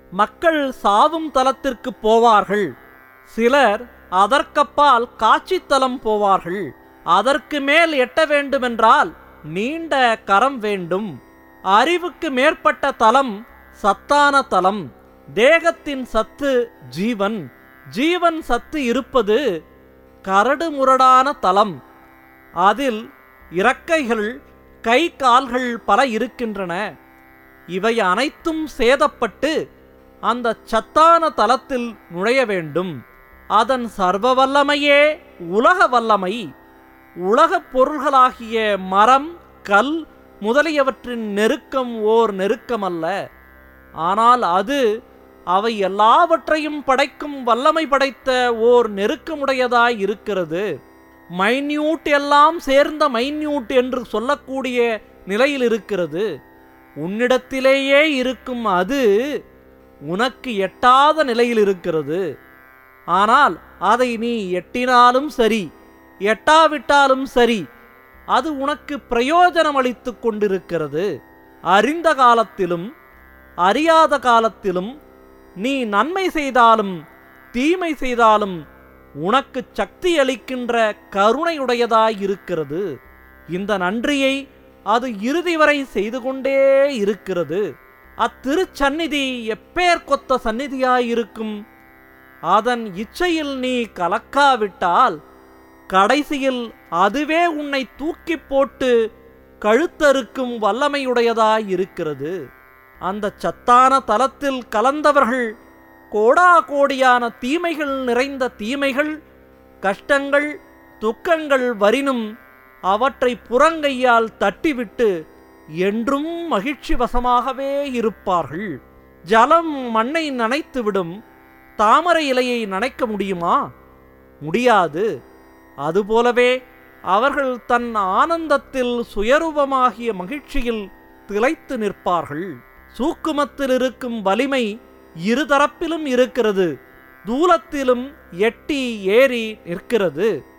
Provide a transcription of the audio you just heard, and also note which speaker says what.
Speaker 1: மக்கள் சாவும் தலத்திற்கு போவார்கள் சிலர் அதற்கப்பால் காட்சித்தலம் போவார்கள் அதற்கு மேல் எட்ட வேண்டுமென்றால் நீண்ட கரம் வேண்டும் அறிவுக்கு மேற்பட்ட தலம் சத்தான தலம் தேகத்தின் சத்து ஜீவன் ஜீவன் சத்து இருப்பது கரடு முரடான தலம் அதில் இறக்கைகள் கை கால்கள் பல இருக்கின்றன இவை அனைத்தும் சேதப்பட்டு அந்த சத்தான தலத்தில் நுழைய வேண்டும் அதன் சர்வ வல்லமையே உலக வல்லமை உலகப் பொருள்களாகிய மரம் கல் முதலியவற்றின் நெருக்கம் ஓர் நெருக்கமல்ல ஆனால் அது அவை எல்லாவற்றையும் படைக்கும் வல்லமை படைத்த ஓர் நெருக்கமுடையதாய் இருக்கிறது மைன்யூட் எல்லாம் சேர்ந்த மைன்யூட் என்று சொல்லக்கூடிய நிலையில் இருக்கிறது உன்னிடத்திலேயே இருக்கும் அது உனக்கு எட்டாத நிலையில் இருக்கிறது ஆனால் அதை நீ எட்டினாலும் சரி எட்டாவிட்டாலும் சரி அது உனக்கு பிரயோஜனம் அளித்துக் கொண்டிருக்கிறது அறிந்த காலத்திலும் அறியாத காலத்திலும் நீ நன்மை செய்தாலும் தீமை செய்தாலும் உனக்கு சக்தி அளிக்கின்ற கருணையுடையதாய் இருக்கிறது இந்த நன்றியை அது இறுதி வரை செய்து கொண்டே இருக்கிறது அத்திருச்சந்நிதி எப்பேர் கொத்த சந்நிதியாயிருக்கும் அதன் இச்சையில் நீ கலக்காவிட்டால் கடைசியில் அதுவே உன்னை தூக்கி போட்டு கழுத்தறுக்கும் வல்லமையுடையதாய் இருக்கிறது அந்த சத்தான தலத்தில் கலந்தவர்கள் கோடா கோடியான தீமைகள் நிறைந்த தீமைகள் கஷ்டங்கள் துக்கங்கள் வரினும் அவற்றை புறங்கையால் தட்டிவிட்டு என்றும் மகிழ்ச்சி வசமாகவே இருப்பார்கள் ஜலம் மண்ணை நனைத்துவிடும் தாமரை இலையை நனைக்க முடியுமா முடியாது அதுபோலவே அவர்கள் தன் ஆனந்தத்தில் சுயரூபமாகிய மகிழ்ச்சியில் திளைத்து நிற்பார்கள் சூக்குமத்தில் இருக்கும் வலிமை இருதரப்பிலும் இருக்கிறது தூலத்திலும் எட்டி ஏறி நிற்கிறது